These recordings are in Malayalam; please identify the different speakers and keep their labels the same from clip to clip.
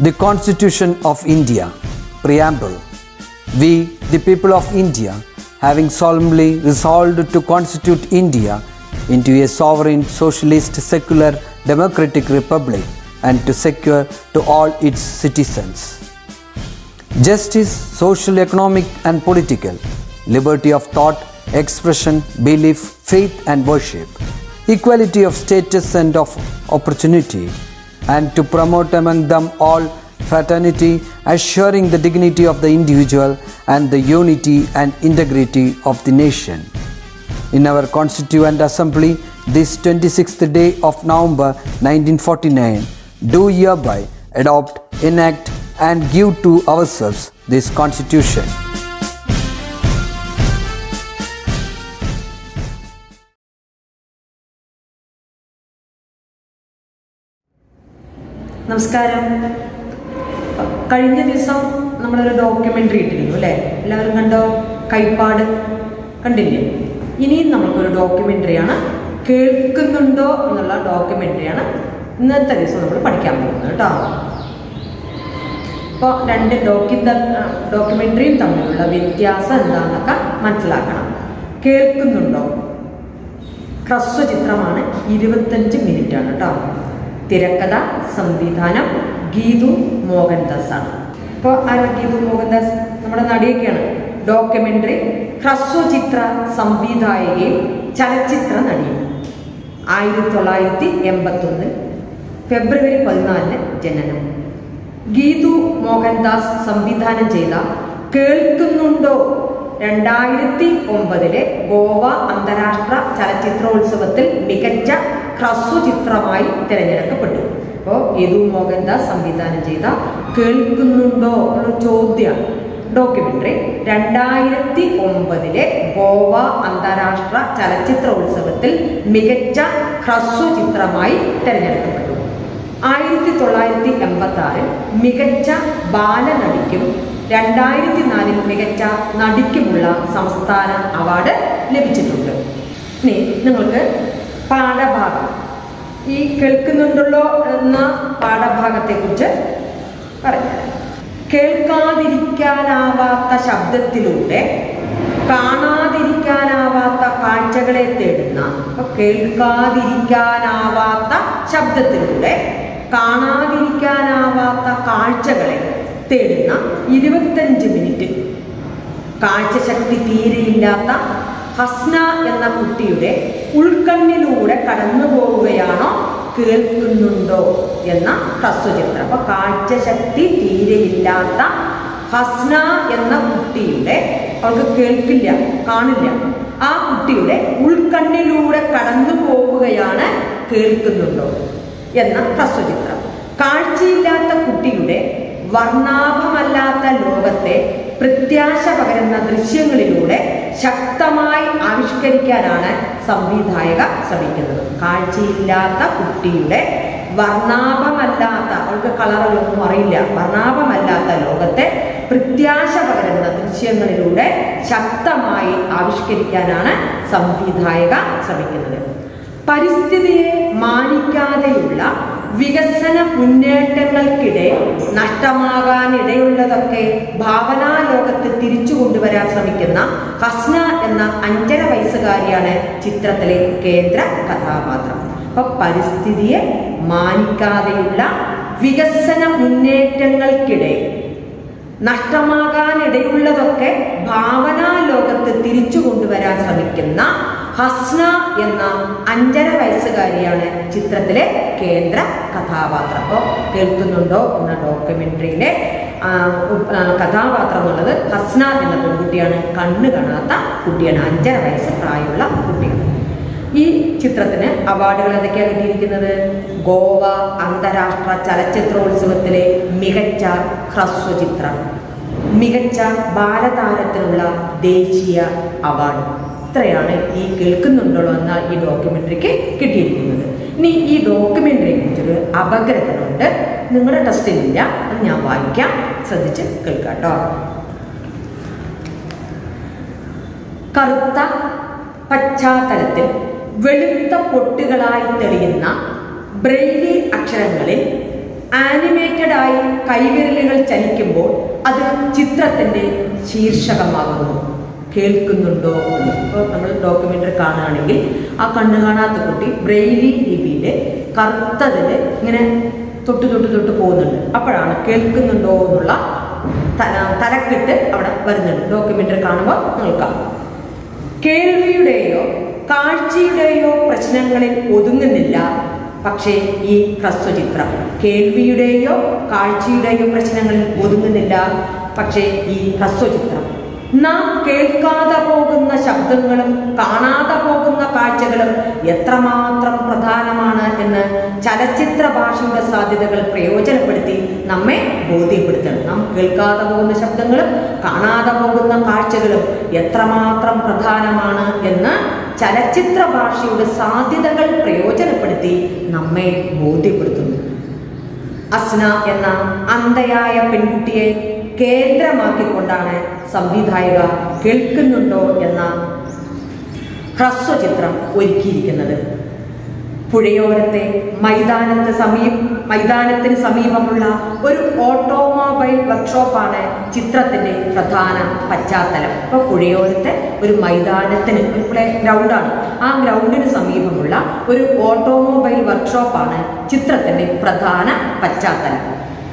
Speaker 1: The Constitution of India, Preamble. We, the people of India, having solemnly resolved to constitute India into a sovereign, socialist, secular, democratic republic and to secure to all its citizens justice, social, economic, and political, liberty of thought, expression, belief, faith, and worship, equality of status and of opportunity, and to promote among them all fraternity, assuring the dignity of the individual and the unity and integrity of the nation. In our Constituent Assembly, this 26th day of November 1949, do hereby adopt, enact, and give to ourselves this Constitution.
Speaker 2: നമസ്കാരം കഴിഞ്ഞ ദിവസം നമ്മളൊരു ഡോക്യുമെൻ്ററി ഇട്ടിരുന്നു അല്ലേ എല്ലാവരും കണ്ടോ കൈപ്പാട് കണ്ടില്ലേ ഇനിയും നമുക്കൊരു ഡോക്യുമെൻ്ററിയാണ് കേൾക്കുന്നുണ്ടോ എന്നുള്ള ഡോക്യുമെൻ്ററിയാണ് ഇന്നത്തെ ദിവസം നമ്മൾ പഠിക്കാൻ പോകുന്നത് കേട്ടോ അപ്പോൾ രണ്ട് ഡോക്യു ഡോക്യുമെൻ്ററിയും തമ്മിലുള്ള വ്യത്യാസം എന്താണെന്നൊക്കെ മനസ്സിലാക്കണം കേൾക്കുന്നുണ്ടോ ഹ്രസ്വചിത്രമാണ് ഇരുപത്തഞ്ച് മിനിറ്റ് ആണ് കേട്ടോ തിരക്കഥ സംവിധാനം ഗീതു മോഹൻദാസ് ആണ് ഇപ്പോൾ ആരാ ഗീതു മോഹൻദാസ് നമ്മുടെ നടിയൊക്കെയാണ് ഡോക്യുമെൻ്ററി ഹ്രസ്വചിത്ര സംവിധായകയും ചലച്ചിത്ര നടിയും ആയിരത്തി തൊള്ളായിരത്തി എൺപത്തൊന്ന് ഫെബ്രുവരി പതിനാലിന് ജനനം ഗീതു മോഹൻദാസ് സംവിധാനം ചെയ്ത കേൾക്കുന്നുണ്ടോ രണ്ടായിരത്തി ഒമ്പതിലെ ഗോവ അന്താരാഷ്ട്ര ചലച്ചിത്രോത്സവത്തിൽ മികച്ച ഹ്രസ്വചിത്രമായി തിരഞ്ഞെടുക്കപ്പെട്ടു അപ്പോൾ ഗീതു മോഹൻദാസ് സംവിധാനം ചെയ്ത കേൾക്കുന്നുണ്ടോ എന്നുള്ള ചോദ്യമാണ് ഡോക്യുമെന്ററി രണ്ടായിരത്തി ഒമ്പതിലെ ഗോവ അന്താരാഷ്ട്ര ചലച്ചിത്രോത്സവത്തിൽ മികച്ച ഹ്രസ്വചിത്രമായി തിരഞ്ഞെടുക്കപ്പെട്ടു ആയിരത്തി തൊള്ളായിരത്തി എൺപത്തി ആറിൽ മികച്ച ബാലനടിക്കും രണ്ടായിരത്തി നാലിൽ മികച്ച നടിക്കുമുള്ള സംസ്ഥാന അവാർഡ് ലഭിച്ചിട്ടുണ്ട് ഇനി നിങ്ങൾക്ക് പാഠഭാഗം ഈ കേൾക്കുന്നുണ്ടല്ലോ എന്ന പാഠഭാഗത്തെക്കുറിച്ച് പറഞ്ഞുതരാം കേൾക്കാതിരിക്കാനാവാത്ത ശബ്ദത്തിലൂടെ കാണാതിരിക്കാനാവാത്ത കാഴ്ചകളെ തേടുന്ന അപ്പൊ കേൾക്കാതിരിക്കാനാവാത്ത ശബ്ദത്തിലൂടെ കാണാതിരിക്കാനാവാത്ത കാഴ്ചകളെ തേടുന്ന ഇരുപത്തഞ്ച് മിനിറ്റ് കാഴ്ചശക്തി തീരെയില്ലാത്ത ഹസ്ന എന്ന കുട്ടിയുടെ ഉൾക്കണ്ണിലൂടെ കടന്നു പോവുകയാണോ കേൾക്കുന്നുണ്ടോ എന്ന ഹ്രസ്വചിത്രം അപ്പൊ കാഴ്ചശക്തി തീരെയില്ലാത്ത ഹസ്ന എന്ന കുട്ടിയുടെ അവൾക്ക് കേൾക്കില്ല കാണില്ല ആ കുട്ടിയുടെ ഉൾക്കണ്ണിലൂടെ കടന്നു പോവുകയാണ് കേൾക്കുന്നുണ്ടോ എന്ന ഹ്രസ്വചിത്രം കാഴ്ചയില്ലാത്ത കുട്ടിയുടെ വർണ്ണാഭമല്ലാത്ത ലോകത്തെ പ്രത്യാശ പകരുന്ന ദൃശ്യങ്ങളിലൂടെ ശക്തമായി ആവിഷ്കരിക്കാനാണ് സംവിധായക ശ്രമിക്കുന്നത് കാഴ്ചയില്ലാത്ത കുട്ടിയുടെ വർണ്ണാഭമല്ലാത്ത അവൾക്ക് കളറുകളൊന്നും അറിയില്ല വർണ്ണാഭമല്ലാത്ത ലോകത്തെ പ്രത്യാശ പകരുന്ന ദൃശ്യങ്ങളിലൂടെ ശക്തമായി ആവിഷ്കരിക്കാനാണ് സംവിധായക ശ്രമിക്കുന്നത് പരിസ്ഥിതിയെ മാനിക്കാതെയുള്ള വികസന മുന്നേറ്റങ്ങൾക്കിടെ നഷ്ടമാകാനിടയുള്ളതൊക്കെ ഭാവനാലോകത്ത് തിരിച്ചു കൊണ്ടുവരാൻ ശ്രമിക്കുന്ന ഹസ്ന എന്ന അഞ്ചര വയസ്സുകാരിയാണ് ചിത്രത്തിലെ കേന്ദ്ര കഥാപാത്രം അപ്പൊ പരിസ്ഥിതിയെ മാനിക്കാതെയുള്ള വികസന മുന്നേറ്റങ്ങൾക്കിടെ നഷ്ടമാകാനിടയുള്ളതൊക്കെ ഭാവനാലോകത്ത് തിരിച്ചു കൊണ്ടുവരാൻ ശ്രമിക്കുന്ന ഹസ്ന എന്ന അഞ്ചര വയസ്സുകാരിയാണ് ചിത്രത്തിലെ കേന്ദ്ര കഥാപാത്രം അപ്പോൾ കേൾക്കുന്നുണ്ടോ എന്ന ഡോക്യുമെന്ററിയിലെ കഥാപാത്രം എന്നുള്ളത് ഹസ്ന എന്ന പെൺകുട്ടിയാണ് കണ്ണ് കാണാത്ത കുട്ടിയാണ് അഞ്ചര വയസ്സ് പ്രായമുള്ള കുട്ടിയാണ് ഈ ചിത്രത്തിന് അവാർഡുകൾ ഏതൊക്കെയാണ് കിട്ടിയിരിക്കുന്നത് ഗോവ അന്താരാഷ്ട്ര ചലച്ചിത്രോത്സവത്തിലെ മികച്ച ഹ്രസ്വചിത്രം മികച്ച ബാലതാരത്തിനുള്ള ദേശീയ അവാർഡ് ഇത്രയാണ് ഈ കേൾക്കുന്നുണ്ടോ എന്ന ഈ ഡോക്യുമെന്ററിക്ക് കിട്ടിയിരിക്കുന്നത് ഇനി ഈ ഡോക്യുമെന്ററിയെ കുറിച്ചൊരു അപഗ്രഥനമുണ്ട് നിങ്ങളുടെ ടെസ്റ്റിലില്ല അത് ഞാൻ വായിക്കാം ശ്രദ്ധിച്ച് കേൾക്കാം കേട്ടോ കറുത്ത പശ്ചാത്തലത്തിൽ വെളുത്ത പൊട്ടുകളായി തെളിയുന്ന ബ്രെയിലി അക്ഷരങ്ങളിൽ ആനിമേറ്റഡ് ആയി കൈവിരലുകൾ ചലിക്കുമ്പോൾ അത് ചിത്രത്തിന്റെ ശീർഷകമാകുന്നു കേൾക്കുന്നുണ്ടോ എന്ന് ഇപ്പോൾ നമ്മൾ ഡോക്യുമെൻ്ററി കാണുകയാണെങ്കിൽ ആ കണ്ണു കാണാത്ത കുട്ടി ബ്രെയിലി ലിപിയിൽ കറുത്തതിൽ ഇങ്ങനെ തൊട്ട് തൊട്ട് തൊട്ട് പോകുന്നുണ്ട് അപ്പോഴാണ് കേൾക്കുന്നുണ്ടോ എന്നുള്ള ത- തലക്കെട്ട് അവിടെ വരുന്നുണ്ട് ഡോക്യുമെൻ്ററി കാണുമ്പോൾ നിങ്ങൾക്കാം കേൾവിയുടെയോ കാഴ്ചയുടെയോ പ്രശ്നങ്ങളിൽ ഒതുങ്ങുന്നില്ല പക്ഷേ ഈ ഹ്രസ്വചിത്രം കേൾവിയുടെയോ കാഴ്ചയുടെയോ പ്രശ്നങ്ങളിൽ ഒതുങ്ങുന്നില്ല പക്ഷേ ഈ ഹ്രസ്വചിത്രം നാം കേൾക്കാതെ പോകുന്ന ശബ്ദങ്ങളും കാണാതെ പോകുന്ന കാഴ്ചകളും എത്രമാത്രം പ്രധാനമാണ് എന്ന് ചലച്ചിത്ര ഭാഷയുടെ സാധ്യതകൾ പ്രയോജനപ്പെടുത്തി നമ്മെ ബോധ്യപ്പെടുത്തണം നാം കേൾക്കാതെ പോകുന്ന ശബ്ദങ്ങളും കാണാതെ പോകുന്ന കാഴ്ചകളും എത്രമാത്രം പ്രധാനമാണ് എന്ന് ചലച്ചിത്ര ഭാഷയുടെ സാധ്യതകൾ പ്രയോജനപ്പെടുത്തി നമ്മെ ബോധ്യപ്പെടുത്തുന്നു അസ്ന എന്ന അന്ധയായ പെൺകുട്ടിയെ കേന്ദ്രമാക്കിക്കൊണ്ടാണ് സംവിധായിക കേൾക്കുന്നുണ്ടോ എന്ന ഹ്രസ്വചിത്രം ഒരുക്കിയിരിക്കുന്നത് പുഴയോരത്തെ മൈതാനത്ത് സമീപ മൈതാനത്തിന് സമീപമുള്ള ഒരു ഓട്ടോമൊബൈൽ വർക്ക്ഷോപ്പാണ് ചിത്രത്തിന്റെ പ്രധാന പശ്ചാത്തലം ഇപ്പോൾ പുഴയോരത്തെ ഒരു മൈതാനത്തിന് ഒരു പ്ലേ ഗ്രൗണ്ടാണ് ആ ഗ്രൗണ്ടിന് സമീപമുള്ള ഒരു ഓട്ടോമൊബൈൽ വർക്ക്ഷോപ്പാണ് ചിത്രത്തിന്റെ പ്രധാന പശ്ചാത്തലം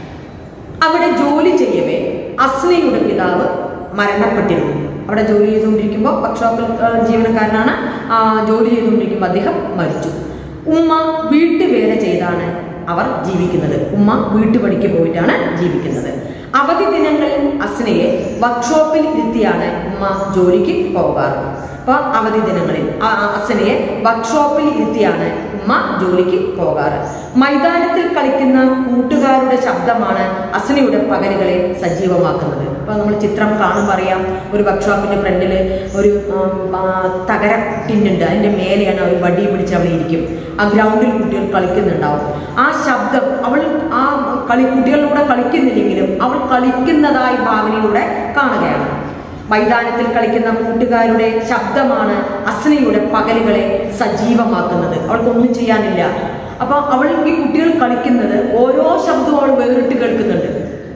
Speaker 2: അവിടെ ജോലി ചെയ്യവേ അസ്നയുടെ പിതാവ് മരണപ്പെട്ടിരുന്നു അവിടെ ജോലി ചെയ്തുകൊണ്ടിരിക്കുമ്പോൾ വർക്ക്ഷോപ്പിൽ ആ, ജീവനക്കാരനാണ് ആ, ജോലി ചെയ്തുകൊണ്ടിരിക്കുമ്പോൾ അദ്ദേഹം മരിച്ചു ഉമ്മ വീട്ടുവേല ചെയ്താണ് അവർ ജീവിക്കുന്നത് ഉമ്മ വീട്ടുപണിക്ക് പോയിട്ടാണ് ജീവിക്കുന്നത് അവധി ദിനങ്ങളിൽ അസ്നയെ വർക്ക്ഷോപ്പിൽ ഇരുത്തിയാണ് ഉമ്മ ജോലിക്ക് പോകാറ് അപ്പോൾ അവധി ദിനങ്ങളിൽ ആ- ആ അസ്നയെ വർക്ക്ഷോപ്പിൽ ഇരുത്തിയാണ് ഉമ്മ ജോലിക്ക് പോകാറ് മൈതാനത്തിൽ കളിക്കുന്ന കൂട്ടുകാരുടെ ശബ്ദമാണ് അസ്നയുടെ പകലുകളെ സജീവമാക്കുന്നത് അപ്പോൾ നമ്മൾ ചിത്രം കാണുമ്പോൾ അറിയാം ഒരു വർക്ക്ഷോപ്പിൻ്റെ ഫ്രണ്ടിൽ ഒരു ഉം, ആ, തകര ടിന്നുണ്ട് അതിൻ്റെ മേലെയാണ് അവർ വടി പിടിച്ച് അവിടെ ഇരിക്കും ആ ഗ്രൗണ്ടിൽ കുട്ടികൾ കളിക്കുന്നുണ്ടാവും ആ ശബ്ദം അവൾ ആ കളി കുട്ടികളിലൂടെ കളിക്കുന്നില്ലെങ്കിലും അവൾ കളിക്കുന്നതായി ഭാവനയിലൂടെ കാണുകയാണ് മൈതാനത്തിൽ കളിക്കുന്ന കൂട്ടുകാരുടെ ശബ്ദമാണ് അസ്നയുടെ പകലുകളെ സജീവമാക്കുന്നത് അവൾക്കൊന്നും ചെയ്യാനില്ല അപ്പൊ അവൾ ഈ കുട്ടികൾ കളിക്കുന്നത് ഓരോ ശബ്ദവും അവൾ വേറിട്ട് കേൾക്കുന്നുണ്ട്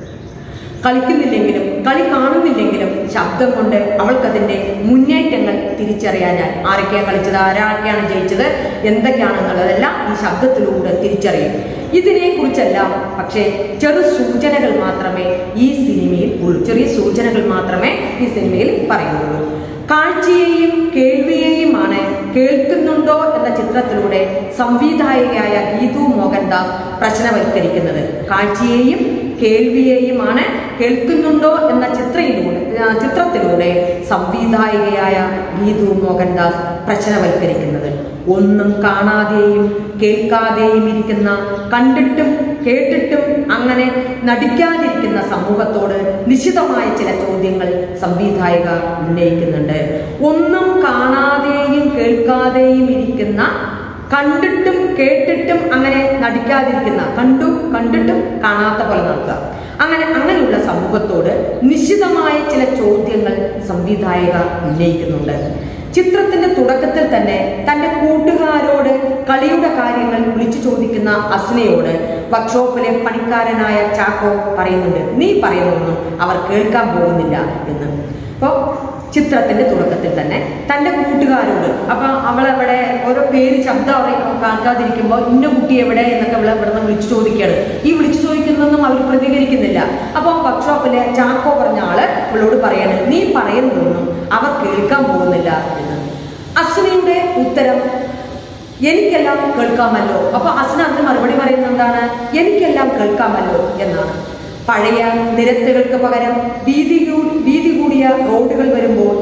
Speaker 2: കളിക്കുന്നില്ലെങ്കിലും കളി കാണുന്നില്ലെങ്കിലും ശബ്ദം കൊണ്ട് അവൾക്കതിൻ്റെ മുന്നേറ്റങ്ങൾ തിരിച്ചറിയാനായി ആരൊക്കെയാണ് കളിച്ചത് ആരൊക്കെയാണ് ജയിച്ചത് എന്തൊക്കെയാണെന്നുള്ളതെല്ലാം ഈ ശബ്ദത്തിലൂടെ തിരിച്ചറിയും ഇതിനെക്കുറിച്ചെല്ലാം പക്ഷേ ചെറു സൂചനകൾ മാത്രമേ ഈ സിനിമയിൽ ഉള്ളൂ ചെറിയ സൂചനകൾ മാത്രമേ ഈ സിനിമയിൽ പറയുന്നുള്ളൂ കാഴ്ചയെയും കേൾവിയെയുമാണ് കേൾക്കുന്നുണ്ടോ എന്ന ചിത്രത്തിലൂടെ സംവിധായികയായ ഗീതു മോഹൻദാസ് പ്രശ്നവൽക്കരിക്കുന്നത് കാഴ്ചയെയും കേൾവിയെയുമാണ് കേൾക്കുന്നുണ്ടോ എന്ന ചിത്രയിലൂടെ ആ, ചിത്രത്തിലൂടെ സംവിധായികയായ ഗീതു മോഹൻദാസ് പ്രശ്നവൽക്കരിക്കുന്നത് ഒന്നും കാണാതെയും കേൾക്കാതെയും ഇരിക്കുന്ന കണ്ടിട്ടും കേട്ടിട്ടും അങ്ങനെ നടിക്കാതിരിക്കുന്ന സമൂഹത്തോട് നിശിതമായ ചില ചോദ്യങ്ങൾ സംവിധായിക ഉന്നയിക്കുന്നുണ്ട് ഒന്നും കാണാതെയും കേൾക്കാതെയും ഇരിക്കുന്ന കണ്ടിട്ടും കേട്ടിട്ടും അങ്ങനെ നടിക്കാതിരിക്കുന്ന കണ്ടു കണ്ടിട്ടും കാണാത്ത പോലെ നടക്കുക അങ്ങനെ അങ്ങനെയുള്ള സമൂഹത്തോട് നിശ്ചിതമായ ചില ചോദ്യങ്ങൾ സംവിധായക ഉന്നയിക്കുന്നുണ്ട് ചിത്രത്തിന്റെ തുടക്കത്തിൽ തന്നെ തന്റെ കൂട്ടുകാരോട് കളിയുടെ കാര്യങ്ങൾ വിളിച്ചു ചോദിക്കുന്ന അസ്നയോട് വർക്ക്ഷോപ്പിലെ പണിക്കാരനായ ചാക്കോ പറയുന്നുണ്ട് നീ പറയുന്നൊന്നും അവർ കേൾക്കാൻ പോകുന്നില്ല എന്ന് അപ്പോൾ ചിത്രത്തിന്റെ തുടക്കത്തിൽ തന്നെ തന്റെ കൂട്ടുകാരോട് അപ്പൊ അവളവിടെ ഓരോ പേര് ശബ്ദം അറിയ കേൾക്കാതിരിക്കുമ്പോൾ ഇന്ന കുട്ടി എവിടെ എന്നൊക്കെ അവളെ ഇവിടെ നിന്ന് വിളിച്ചു ചോദിക്കുകയാണ് ഈ വിളിച്ചു ചോദിക്കുന്നതൊന്നും അവർ പ്രതികരിക്കുന്നില്ല അപ്പൊ വർക്ക്ഷോപ്പിലെ ചാക്കോ പറഞ്ഞ ആള് ഇവളോട് പറയാണ് നീ പറയുന്നതൊന്നും അവർ കേൾക്കാൻ പോകുന്നില്ല എന്ന് അസ്നയുടെ ഉത്തരം എനിക്കെല്ലാം കേൾക്കാമല്ലോ അപ്പൊ അസ്ന അതിന് മറുപടി പറയുന്നത് എന്താണ് എനിക്കെല്ലാം കേൾക്കാമല്ലോ എന്നാണ് പഴയ നിരത്തുകൾക്ക് പകരം വീതി കൂ- വീതി കൂടിയ റോഡുകൾ വരുമ്പോൾ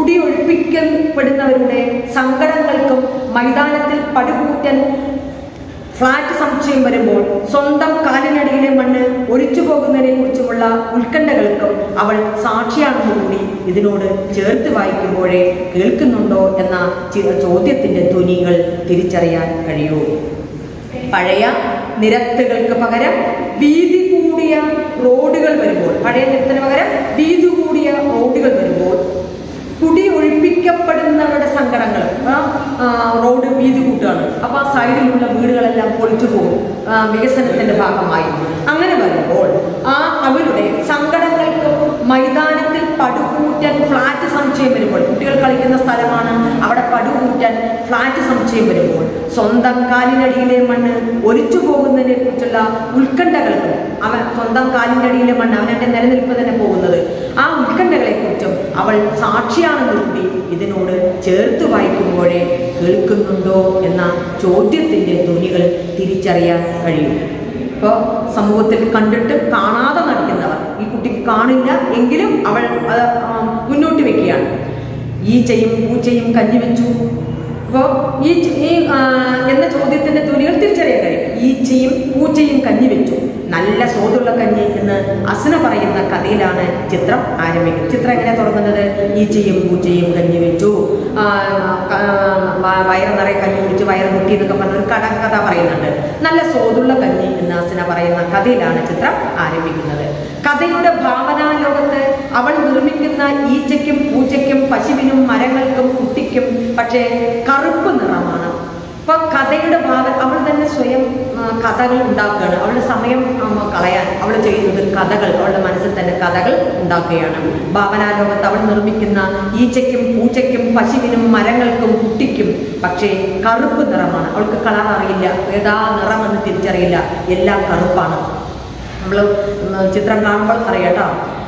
Speaker 2: കുടിയൊഴിപ്പിക്കപ്പെടുന്നവരുടെ സങ്കടങ്ങൾക്കും മൈതാനത്തിൽ പടുകൂറ്റൻ ഫ്ലാറ്റ് സമുച്ചയം വരുമ്പോൾ സ്വന്തം കാലിനടിയിലെ മണ്ണ് ഒലിച്ചു പോകുന്നതിനെ കുറിച്ചുമുള്ള ഉത്കണ്ഠകൾക്കും അവൾ സാക്ഷിയാണെന്ന് കൂടി ഇതിനോട് ചേർത്ത് വായിക്കുമ്പോഴേ കേൾക്കുന്നുണ്ടോ എന്ന ചി- ചോദ്യത്തിന്റെ ധ്വനികൾ തിരിച്ചറിയാൻ കഴിയൂ പഴയ നിരത്തുകൾക്ക് പകരം വീതി കൂടിയ റോഡുകൾ വരുമ്പോൾ പഴയ നിരത്തിന് പകരം വീതി കൂടിയ റോഡുകൾ വരുമ്പോൾ കുടി ഒഴിപ്പിക്കപ്പെടുന്നവരുടെ സങ്കടങ്ങൾ ആ, ആ, റോഡ് വീതി കൂട്ടുകയാണ് അപ്പോൾ ആ സൈഡിലുള്ള വീടുകളെല്ലാം പൊളിച്ചു പോകും ആ, ആ, വികസനത്തിന്റെ ഭാഗമായി അങ്ങനെ വരുമ്പോൾ ആ അവരുടെ സങ്കടങ്ങൾക്കും മൈതാനത്തിൽ പടുകൂറ്റൻ ഫ്ലാറ്റ് സമുച്ചയം വരുമ്പോൾ കുട്ടികൾ കളിക്കുന്ന സ്ഥലമാണ് അവിടെ പടുകൂറ്റൻ ഫ്ലാറ്റ് സമുച്ചയം വരുമ്പോൾ സ്വന്തം കാലിനടിയിലെ മണ്ണ് ഒലിച്ചു പോകുന്നതിനെ കുറിച്ചുള്ള ഉത്കണ്ഠകൾക്കും അവൻ സ്വന്തം കാലിൻ്റെ അടിയിലെ മണ്ണ് അവനെ നിലനിൽപ്പ് തന്നെ പോകുന്നത് ആ ഉത്കണ്ഠകളെക്കുറിച്ചും അവൾ സാക്ഷിയാണെന്ന് കൂടി ഇതിനോട് ചേർത്ത് വായിക്കുമ്പോഴേ കേൾക്കുന്നുണ്ടോ എന്ന ചോദ്യത്തിൻ്റെ ധ്വനികൾ തിരിച്ചറിയാൻ കഴിയും ഇപ്പോൾ സമൂഹത്തിൽ കണ്ടിട്ട് കാണാതെ നടിക്കുന്നവർ ഈ കുട്ടിക്ക് കാണില്ല എങ്കിലും അവൾ അത് ആ, മുന്നോട്ട് വെക്കുകയാണ് ഈച്ചയും പൂച്ചയും കഞ്ഞി വെച്ചു അപ്പോൾ ഈ ച- ഈ ആ, എന്ന ചോദ്യത്തിന്റെ ധ്വനികൾ തിരിച്ചറിയാൻ കഴിയും ഈച്ചയും പൂച്ചയും കഞ്ഞി വെച്ചു നല്ല സ്വാദുള്ള കഞ്ഞി എന്ന് അസന പറയുന്ന കഥയിലാണ് ചിത്രം ആരംഭിക്കുന്നത് ചിത്രം എങ്ങനെ തുടങ്ങുന്നത് ഈച്ചയും പൂച്ചയും കഞ്ഞി വെച്ചു ആ, ക- വ- വയറ് നിറയെ കഞ്ഞി കുടിച്ച് വയറ് മുട്ടി എന്നൊക്കെ പറഞ്ഞ ഒരു കട കഥ പറയുന്നുണ്ട് നല്ല സ്വാദുള്ള കഞ്ഞി എന്ന് അസന പറയുന്ന കഥയിലാണ് ചിത്രം ആരംഭിക്കുന്നത് കഥയുടെ ഭാവനാ ലോകത്ത് അവൾ നിർമ്മിക്കുന്ന ഈച്ചയ്ക്കും പൂച്ചയ്ക്കും പശുവിനും മരങ്ങൾക്കും കുട്ടിക്കും പക്ഷേ കറുപ്പ് നിറമാണ് അപ്പൊ കഥയുടെ ഭാവ അവൾ തന്നെ സ്വയം ആ, കഥകൾ ഉണ്ടാക്കുകയാണ് അവളുടെ സമയം ആ, കളയാൻ അവൾ ചെയ്യുന്നത് കഥകൾ അവളുടെ മനസ്സിൽ തന്നെ കഥകൾ ഉണ്ടാക്കുകയാണ് ഭാവനാലോകത്ത് അവൾ നിർമ്മിക്കുന്ന ഈച്ചയ്ക്കും പൂച്ചയ്ക്കും പശുവിനും മരങ്ങൾക്കും കുട്ടിക്കും പക്ഷേ കറുപ്പ് നിറമാണ് അവൾക്ക് കളർ അറിയില്ല ഏതാ നിറമെന്ന് തിരിച്ചറിയില്ല എല്ലാം കറുപ്പാണ് നമ്മൾ ചിത്രം കാണുമ്പോൾ അറിയാട്ടോ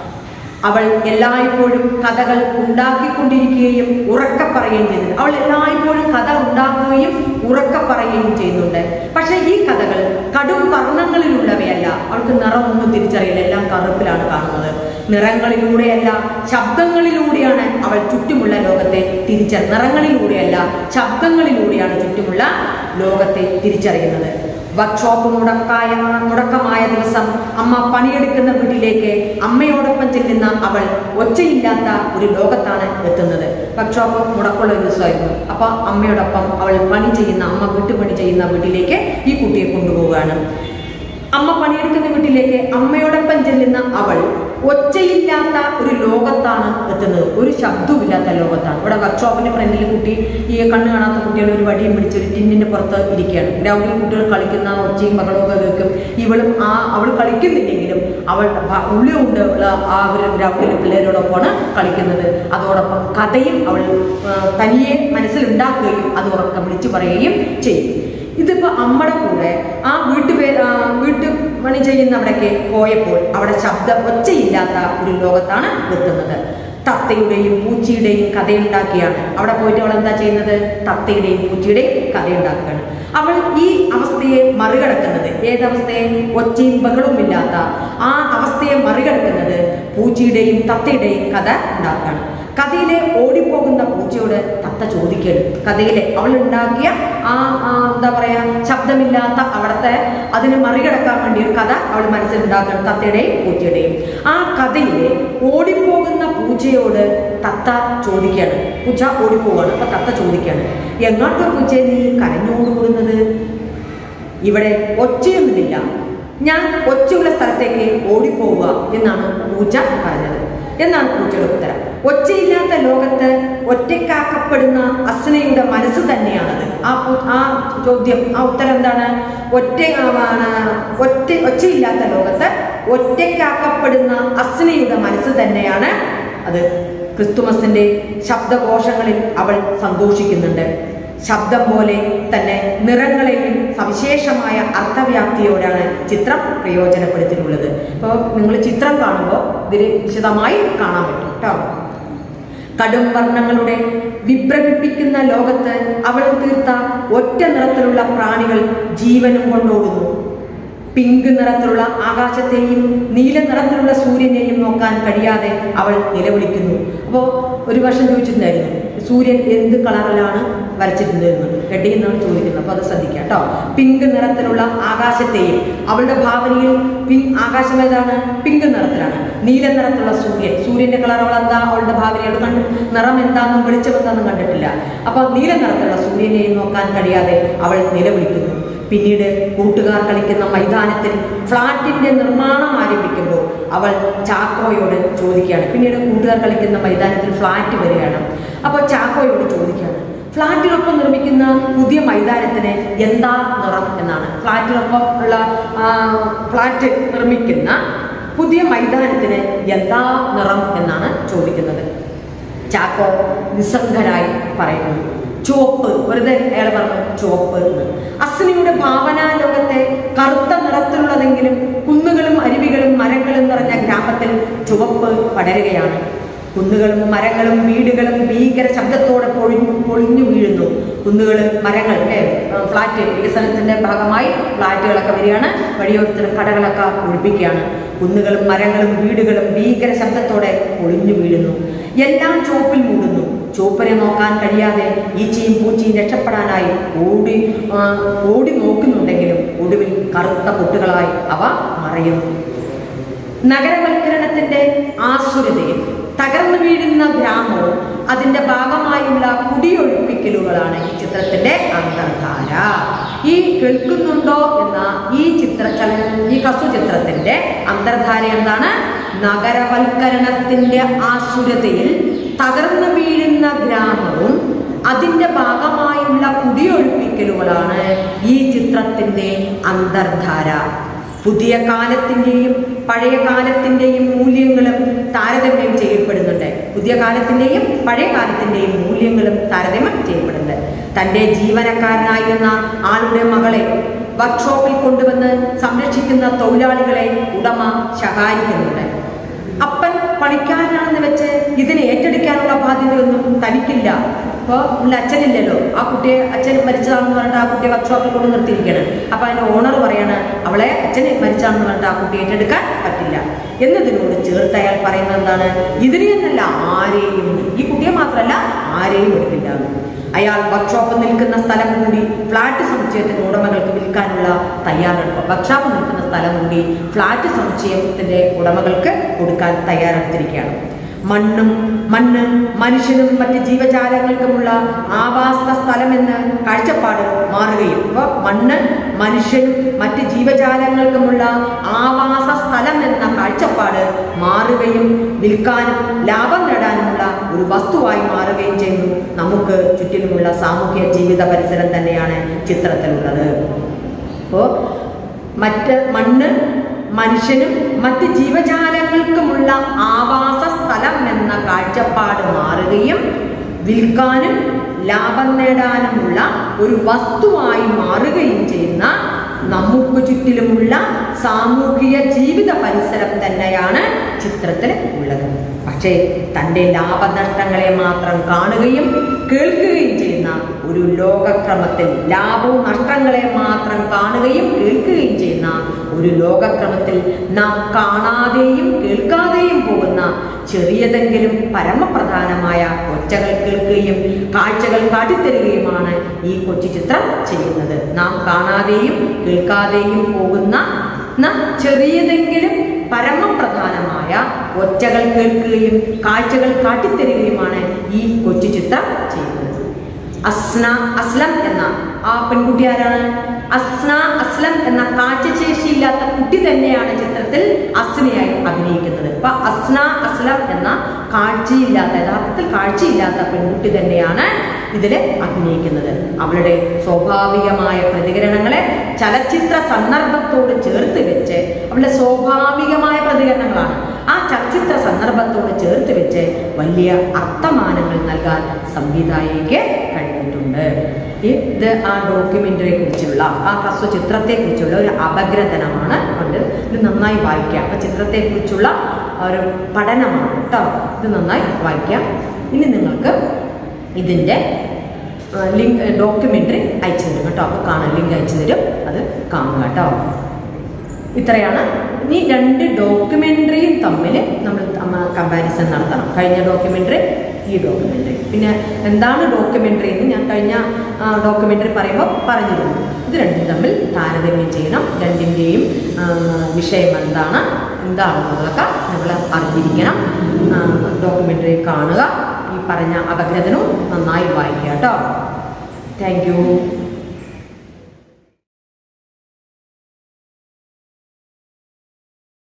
Speaker 2: അവൾ എല്ലായ്പ്പോഴും കഥകൾ ഉണ്ടാക്കിക്കൊണ്ടിരിക്കുകയും ഉറക്ക പറയുകയും ചെയ്യുന്നുണ്ട് അവൾ എല്ലായ്പ്പോഴും കഥ ഉണ്ടാക്കുകയും ഉറക്ക പറയുകയും ചെയ്യുന്നുണ്ട് പക്ഷേ ഈ കഥകൾ കടും വർണ്ണങ്ങളിലുള്ളവയല്ല അവൾക്ക് നിറമൊന്നും തിരിച്ചറിയില്ല എല്ലാം കറുപ്പിലാണ് കാണുന്നത് നിറങ്ങളിലൂടെയല്ല ശബ്ദങ്ങളിലൂടെയാണ് അവൾ ചുറ്റുമുള്ള ലോകത്തെ തിരിച്ചറി നിറങ്ങളിലൂടെയല്ല ശബ്ദങ്ങളിലൂടെയാണ് ചുറ്റുമുള്ള ലോകത്തെ തിരിച്ചറിയുന്നത് വർക്ക്ഷോപ്പ് മുടക്കായ മുടക്കമായ ദിവസം അമ്മ പണിയെടുക്കുന്ന വീട്ടിലേക്ക് അമ്മയോടൊപ്പം ചെല്ലുന്ന അവൾ ഒച്ചയില്ലാത്ത ഒരു ലോകത്താണ് എത്തുന്നത് വർക്ക്ഷോപ്പ് മുടക്കമുള്ള ഒരു ദിവസമായിരുന്നു അപ്പോൾ അമ്മയോടൊപ്പം അവൾ പണി ചെയ്യുന്ന അമ്മ വീട്ടുപണി ചെയ്യുന്ന വീട്ടിലേക്ക് ഈ കുട്ടിയെ കൊണ്ടുപോവുകയാണ് അമ്മ പണിയെടുക്കുന്ന വീട്ടിലേക്ക് അമ്മയോടൊപ്പം ചെല്ലുന്ന അവൾ ഒച്ചയില്ലാത്ത ഒരു ലോകത്താണ് എത്തുന്നത് ഒരു ശബ്ദവുമില്ലാത്ത ലോകത്താണ് ഇവിടെ വർക്ക്ഷോപ്പിന്റെ ഫ്രണ്ടിൽ കുട്ടി ഈ കണ്ണ് കാണാത്ത കുട്ടികൾ ഒരു വടിയും പിടിച്ച് ഒരു ടിന്നിന്റെ പുറത്ത് ഇരിക്കുകയാണ് ഗ്രൗണ്ടിൽ കുട്ടികൾ കളിക്കുന്ന ഒച്ചയും ബഹളവും ഒക്കെ കേൾക്കും ഇവളും ആ അവൾ കളിക്കുന്നില്ലെങ്കിലും അവൾ ഭ- ഉള്ളിലുണ്ട് ഉള്ള ആ ഒരു ഗ്രൗണ്ടിൽ പിള്ളേരോടൊപ്പമാണ് കളിക്കുന്നത് അതോടൊപ്പം കഥയും അവൾ ആ, തനിയെ മനസ്സിലുണ്ടാക്കുകയും അത് ഉറക്കം വിളിച്ചു പറയുകയും ചെയ്യും ഇതിപ്പോ അമ്മയുടെ കൂടെ ആ വീട്ടുപേ ആ, വീട്ടു പണി ചെയ്യുന്നവിടേക്ക് പോയപ്പോൾ അവിടെ ശബ്ദ ഒച്ചയില്ലാത്ത ഒരു ലോകത്താണ് എത്തുന്നത് തത്തയുടെയും പൂച്ചയുടെയും കഥയുണ്ടാക്കിയാണ് അവിടെ പോയിട്ട് അവൾ എന്താ ചെയ്യുന്നത് തത്തയുടെയും പൂച്ചയുടെയും കഥയുണ്ടാക്കുകയാണ് അവൾ ഈ അവസ്ഥയെ മറികടക്കുന്നത് ഏതവസ്ഥയെ ഒച്ചയും ബഹളവും ഇല്ലാത്ത ആ അവസ്ഥയെ മറികടക്കുന്നത് പൂച്ചയുടെയും തത്തയുടെയും കഥ ഉണ്ടാക്കുകയാണ് കഥയിലെ ഓടിപ്പോകുന്ന പൂച്ചയോട് തത്ത ചോദിക്കരുത് കഥയിലെ അവൾ ഉണ്ടാക്കിയ ആ ആ, എന്താ പറയാ ശബ്ദമില്ലാത്ത അവിടുത്തെ അതിനെ മറികടക്കാൻ വേണ്ടി ഒരു കഥ അവൾ മനസ്സിലുണ്ടാക്കണം തത്തയുടെയും പൂച്ചയുടെയും ആ കഥയിലെ ഓടിപ്പോകുന്ന പൂച്ചയോട് തത്ത ചോദിക്കുകയാണ് പൂച്ച ഓടിപ്പോവാണ് അപ്പൊ തത്ത ചോദിക്കുകയാണ് എങ്ങോട്ടോ പൂച്ച നീ കരഞ്ഞോടുകൂടുന്നത് ഇവിടെ ഒച്ചയൊന്നുമില്ല ഞാൻ ഒച്ചയുള്ള സ്ഥലത്തേക്ക് ഓടിപ്പോവുക എന്നാണ് പൂച്ച പറഞ്ഞത് എന്നാണ് പൂച്ചയുടെ ഉത്തരം ഒച്ചയില്ലാത്ത ലോകത്ത് ഒറ്റക്കാക്കപ്പെടുന്ന അസ്നയുടെ മനസ്സ് തന്നെയാണത് ആ പു- ആ ചോദ്യം ആ ഉത്തരം എന്താണ് ഒറ്റ ആണ്, ഒറ്റ ഒച്ചയില്ലാത്ത ലോകത്ത് ഒറ്റക്കാക്കപ്പെടുന്ന അസ്നയുടെ മനസ്സ് തന്നെയാണ് അത് ക്രിസ്തുമസിന്റെ ശബ്ദഘോഷങ്ങളിൽ അവൾ സന്തോഷിക്കുന്നുണ്ട് ശബ്ദം പോലെ തന്നെ നിറങ്ങളെയും സവിശേഷമായ അർത്ഥവ്യാപ്തിയോടാണ് ചിത്രം പ്രയോജനപ്പെടുത്തിയിട്ടുള്ളത് അപ്പോൾ നിങ്ങൾ ചിത്രം കാണുമ്പോൾ ഇതിൽ വിശദമായി കാണാൻ പറ്റും കേട്ടോ കടും വർണ്ണങ്ങളുടെ വിഭ്രമിപ്പിക്കുന്ന ലോകത്ത് അവൾ തീർത്ത ഒറ്റ നിറത്തിലുള്ള പ്രാണികൾ ജീവനും കൊണ്ടോടുന്നു പിങ്ക് നിറത്തിലുള്ള ആകാശത്തെയും നീല നിറത്തിലുള്ള സൂര്യനെയും നോക്കാൻ കഴിയാതെ അവൾ നിലവിളിക്കുന്നു അപ്പോൾ ഒരു വർഷം ചോദിച്ചിട്ടുണ്ടായിരുന്നു സൂര്യൻ എന്ത് കളറിലാണ് വരച്ചിട്ടുണ്ടെന്ന് റെഡി എന്നാണ് ചോദിക്കുന്നത് അപ്പോൾ അത് ശ്രദ്ധിക്കാം കേട്ടോ പിങ്ക് നിറത്തിലുള്ള ആകാശത്തെയും അവളുടെ ഭാവനയിൽ പിങ്ക് ആകാശം ഏതാണ് പിങ്ക് നിറത്തിലാണ് നീല നിറത്തിലുള്ള സൂര്യൻ സൂര്യന്റെ കളർ അവൾ എന്താ അവളുടെ ഭാവനയിൽ അവൾ കണ്ടു നിറം എന്താണെന്നും വെളിച്ചം എന്താണെന്നും കണ്ടിട്ടില്ല അപ്പോൾ നീല നിറത്തിലുള്ള സൂര്യനെയും നോക്കാൻ കഴിയാതെ അവൾ നിലവിളിക്കുന്നു പിന്നീട് കൂട്ടുകാർ കളിക്കുന്ന മൈതാനത്തിൽ ഫ്ളാറ്റിന്റെ നിർമ്മാണം ആരംഭിക്കുമ്പോൾ അവൾ ചാക്കോയോട് ചോദിക്കുകയാണ് പിന്നീട് കൂട്ടുകാർ കളിക്കുന്ന മൈതാനത്തിൽ ഫ്ളാറ്റ് വരികയാണ് അപ്പോൾ ചാക്കോയോട് ചോദിക്കുകയാണ് ഫ്ളാറ്റിനൊപ്പം നിർമ്മിക്കുന്ന പുതിയ മൈതാനത്തിന് എന്താ നിറം എന്നാണ് ഫ്ലാറ്റിനൊപ്പം ഉള്ള ആ, ഫ്ലാറ്റ് നിർമ്മിക്കുന്ന പുതിയ മൈതാനത്തിന് എന്താ നിറം എന്നാണ് ചോദിക്കുന്നത് ചാക്കോ നിസ്സംഗരായി പറയുന്നു ചുവപ്പ് വെറുതെ അയാൾ പറഞ്ഞു ചുവപ്പ് എന്ന് അസ്നിയുടെ ഭാവനാ ലോകത്തെ കറുത്ത നിറത്തിലുള്ളതെങ്കിലും കുന്നുകളും അരുവികളും മരങ്ങളും നിറഞ്ഞ ഗ്രാമത്തിൽ ചുവപ്പ് പടരുകയാണ് കുന്നുകളും മരങ്ങളും വീടുകളും ഭീകര ശബ്ദത്തോടെ പൊഴിഞ്ഞു പൊളിഞ്ഞു വീഴുന്നു കുന്നുകൾ മരങ്ങൾ അല്ലേ ഫ്ലാറ്റ് വികസനത്തിന്റെ ഭാഗമായി ഫ്ലാറ്റുകളൊക്കെ വരികയാണ് വഴിയോരത്തിലും കടകളൊക്കെ ഒഴിപ്പിക്കുകയാണ് കുന്നുകളും മരങ്ങളും വീടുകളും ഭീകര ശബ്ദത്തോടെ പൊളിഞ്ഞു വീഴുന്നു എല്ലാം ചുവപ്പിൽ മൂടുന്നു ചുവപ്പിനെ നോക്കാൻ കഴിയാതെ ഈച്ചയും പൂച്ചയും രക്ഷപ്പെടാനായി ഓടി ആ, ഓടി നോക്കുന്നുണ്ടെങ്കിലും ഒടുവിൽ കറുത്ത പൊട്ടുകളായി അവ മറയുന്നു നഗരവൽക്കരണത്തിന്റെ ആസുരതയും തകർന്നു വീഴുന്ന ഗ്രാമവും അതിന്റെ ഭാഗമായുള്ള കുടിയൊഴിപ്പിക്കലുകളാണ് ഈ ചിത്രത്തിന്റെ അന്തർധാര ഈ കേൾക്കുന്നുണ്ടോ എന്ന ഈ ചിത്ര ചല- ഈ കസു ചിത്രത്തിന്റെ അന്തർധാര എന്താണ് നഗരവൽക്കരണത്തിന്റെ ആസുരതയിൽ തകർന്നു വീഴുന്ന ഗ്രാമവും അതിന്റെ ഭാഗമായുള്ള കുടിയൊഴിപ്പിക്കലുകളാണ് ഈ ചിത്രത്തിന്റെ അന്തർധാര പുതിയ കാലത്തിൻ്റെയും പഴയ കാലത്തിൻ്റെയും മൂല്യങ്ങളും താരതമ്യം ചെയ്യപ്പെടുന്നുണ്ട് പുതിയ കാലത്തിൻ്റെയും പഴയ കാലത്തിൻ്റെയും മൂല്യങ്ങളും താരതമ്യം ചെയ്യപ്പെടുന്നുണ്ട് തൻ്റെ ജീവനക്കാരനായിരുന്ന ആളുടെ മകളെ വർക്ക്ഷോപ്പിൽ കൊണ്ടുവന്ന് സംരക്ഷിക്കുന്ന തൊഴിലാളികളെ ഉടമ ശകാരിക്കുന്നുണ്ട് അപ്പൻ പണിക്കാരനാണെന്ന് വെച്ച് ഇതിനെ ഏറ്റെടുക്കാനുള്ള ബാധ്യതയൊന്നും തനിക്കില്ല അപ്പോൾ ഉള്ള അച്ഛനില്ലല്ലോ ആ കുട്ടിയെ അച്ഛൻ മരിച്ചതാണെന്ന് പറഞ്ഞിട്ട് ആ കുട്ടിയെ വർക്ക്ഷോപ്പിൽ കൊണ്ട് നിർത്തിയിരിക്കുകയാണ് അപ്പോൾ അതിൻ്റെ ഓണർ പറയാണ് അവളെ അച്ഛൻ മരിച്ചതാണെന്ന് പറഞ്ഞിട്ട് ആ കുട്ടിയെ ഏറ്റെടുക്കാൻ പറ്റില്ല എന്നതിനോട് ചേർത്ത് അയാൾ പറയുന്നത് എന്താണ് ഇതിനെ എന്നല്ല ആരെയും ഈ കുട്ടിയെ മാത്രമല്ല ആരെയും എടുക്കില്ല എന്ന്. അയാൾ വർക്ക്ഷോപ്പ് നിൽക്കുന്ന സ്ഥലം കൂടി ഫ്ലാറ്റ് സമുച്ചയത്തിന്റെ ഉടമകൾക്ക് വിൽക്കാനുള്ള തയ്യാറെടുപ്പ് വർക്ക്ഷോപ്പ് നിൽക്കുന്ന സ്ഥലം കൂടി ഫ്ലാറ്റ് സമുച്ചയത്തിന്റെ ഉടമകൾക്ക് കൊടുക്കാൻ തയ്യാറെടുത്തിരിക്കുകയാണ് മണ്ണും മണ്ണ് മനുഷ്യനും മറ്റ് ജീവജാലങ്ങൾക്കുമുള്ള ആവാസ സ്ഥലമെന്ന് കാഴ്ചപ്പാട് മാറുകയും അപ്പോൾ മണ്ണ് മനുഷ്യനും മറ്റ് ജീവജാലങ്ങൾക്കുമുള്ള ആവാസ സ്ഥലം എന്ന കാഴ്ചപ്പാട് മാറുകയും വിൽക്കാനും ലാഭം നേടാനുമുള്ള ഒരു വസ്തുവായി മാറുകയും ചെയ്യുന്നു നമുക്ക് ചുറ്റിലുമുള്ള സാമൂഹ്യ ജീവിത പരിസരം തന്നെയാണ് ചിത്രത്തിലുള്ളത് അപ്പോൾ മറ്റ് മണ്ണ് മനുഷ്യനും മറ്റ് ജീവജാലങ്ങൾക്കുമുള്ള ആവാസ സ്ഥലം എന്ന കാഴ്ചപ്പാട് മാറുകയും വിൽക്കാനും ലാഭം നേടാനുമുള്ള ഒരു വസ്തുവായി മാറുകയും ചെയ്യുന്ന നമുക്ക് ചുറ്റിലുമുള്ള സാമൂഹിക ജീവിത പരിസരം തന്നെയാണ് ചിത്രത്തിൽ ഉള്ളത് പക്ഷേ തൻ്റെ ലാഭനഷ്ടങ്ങളെ മാത്രം കാണുകയും കേൾക്കുകയും ചെയ്യുന്ന ഒരു ലോകക്രമത്തിൽ ലാഭവും നഷ്ടങ്ങളെ മാത്രം കാണുകയും കേൾക്കുകയും ചെയ്യുന്ന ഒരു ലോകക്രമത്തിൽ നാം കാണാതെയും കേൾക്കാതെയും പോകുന്ന ചെറിയതെങ്കിലും പരമപ്രധാനമായ ഒച്ചകൾ കേൾക്കുകയും കാഴ്ചകൾ കാട്ടിത്തരികയുമാണ് ഈ കൊച്ചു ചിത്രം ചെയ്യുന്നത് നാം കാണാതെയും കേൾക്കാതെയും പോകുന്ന ന ചെറിയതെങ്കിലും പരമപ്രധാനമായ ഒച്ചകൾ കേൾക്കുകയും കാഴ്ചകൾ കാട്ടിത്തരികയുമാണ് ഈ കൊച്ചു ചിത്രം ചെയ്യുന്നത് അസ്ന അസ്ലം എന്ന ആ പെൺകുട്ടി ആരാണ് അസ്ന അസ്ലം എന്ന കാഴ്ചശേഷിയില്ലാത്ത കുട്ടി തന്നെയാണ് ചിത്രത്തിൽ അസ്നയായി അഭിനയിക്കുന്നത് അപ്പൊ അസ്ന അസ്ലം എന്ന കാഴ്ചയില്ലാത്ത യഥാർത്ഥത്തിൽ കാഴ്ചയില്ലാത്ത പെൺകുട്ടി തന്നെയാണ് ഇതില് അഭിനയിക്കുന്നത് അവളുടെ സ്വാഭാവികമായ പ്രതികരണങ്ങളെ ചലച്ചിത്ര സന്ദർഭത്തോട് ചേർത്ത് വെച്ച് അവളുടെ സ്വാഭാവികമായ പ്രതികരണങ്ങളാണ് ആ ചലച്ചിത്ര സന്ദർഭത്തോട് ചേർത്ത് വെച്ച് വലിയ അർത്ഥമാനങ്ങൾ നൽകാൻ സംവിധായകയ്ക്ക് കഴിഞ്ഞിട്ടുണ്ട് ഇത് ആ ഡോക്യുമെന്ററിയെ കുറിച്ചുള്ള ആ ഹ്രസ്വ ചിത്രത്തെ കുറിച്ചുള്ള ഒരു അപഗ്രഥനമാണ് ഉണ്ട് ഇത് നന്നായി വായിക്കാം അപ്പൊ ചിത്രത്തെ കുറിച്ചുള്ള ഒരു പഠനമാണ് കേട്ടോ ഇത് നന്നായി വായിക്കാം ഇനി നിങ്ങൾക്ക് ഇതിൻ്റെ ലിങ്ക് ഡോക്യുമെൻ്ററി അയച്ചു തരും കേട്ടോ അപ്പോൾ കാണാൻ ലിങ്ക് അയച്ചു തരും അത് കാണുക കേട്ടോ ഇത്രയാണ് ഇനി രണ്ട് ഡോക്യുമെൻ്ററിയും തമ്മിൽ നമ്മൾ കമ്പാരിസൺ നടത്തണം കഴിഞ്ഞ ഡോക്യുമെൻ്ററി ഈ ഡോക്യുമെൻ്ററി പിന്നെ എന്താണ് ഡോക്യുമെൻ്ററി എന്ന് ഞാൻ കഴിഞ്ഞ ഡോക്യുമെൻ്ററി പറയുമ്പോൾ പറഞ്ഞിരുന്നു ഇത് രണ്ടും തമ്മിൽ താരതമ്യം ചെയ്യണം രണ്ടിൻ്റെയും വിഷയം എന്താണ് എന്താണെന്നുള്ളതൊക്കെ നിങ്ങൾ അറിഞ്ഞിരിക്കണം ഡോക്യുമെൻ്ററി കാണുക ഈ പറഞ്ഞ അപഗ്രഥനവും നന്നായി വായിക്കുക കേട്ടോ താങ്ക് യു